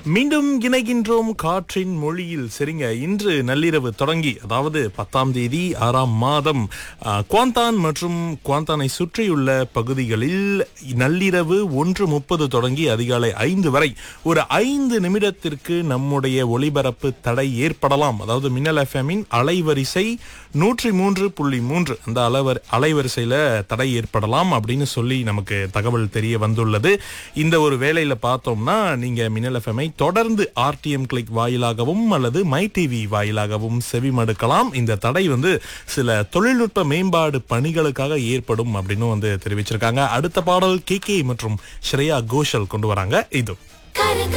மீண்டும் இணைகின்றோம் காற்றின் மொழியில் சரிங்க இன்று நள்ளிரவு தொடங்கி அதாவது பத்தாம் தேதி ஆறாம் மாதம் ஆ, குவாந்தான் மற்றும் குவாந்தானை சுற்றியுள்ள பகுதிகளில் நள்ளிரவு ஒன்று முப்பது தொடங்கி அதிகாலை ஐந்து வரை ஒரு ஐந்து நிமிடத்திற்கு நம்முடைய ஒளிபரப்பு தடை ஏற்படலாம் அதாவது மின்னல் எஃப்எம்மின் அலைவரிசை நூற்றி மூன்று புள்ளி மூன்று அந்த அலைவர் அலைவரிசையில தடை ஏற்படலாம் அப்படின்னு சொல்லி நமக்கு தகவல் தெரிய வந்துள்ளது இந்த ஒரு வேலையில பார்த்தோம்னா நீங்க மின்னல் எஃப்எம்ஐ தொடர்ந்து ஆர்டிஎம் கிளிக் வாயிலாகவும் அல்லது மை டிவி வாயிலாகவும் செவிமடுக்கலாம் இந்த தடை வந்து சில தொழில்நுட்ப மேம்பாடு பணிகளுக்காக ஏற்படும் அப்படின்னு வந்து தெரிவிச்சிருக்காங்க அடுத்த பாடல் கே மற்றும் ஸ்ரேயா கோஷல் கொண்டு வராங்க இது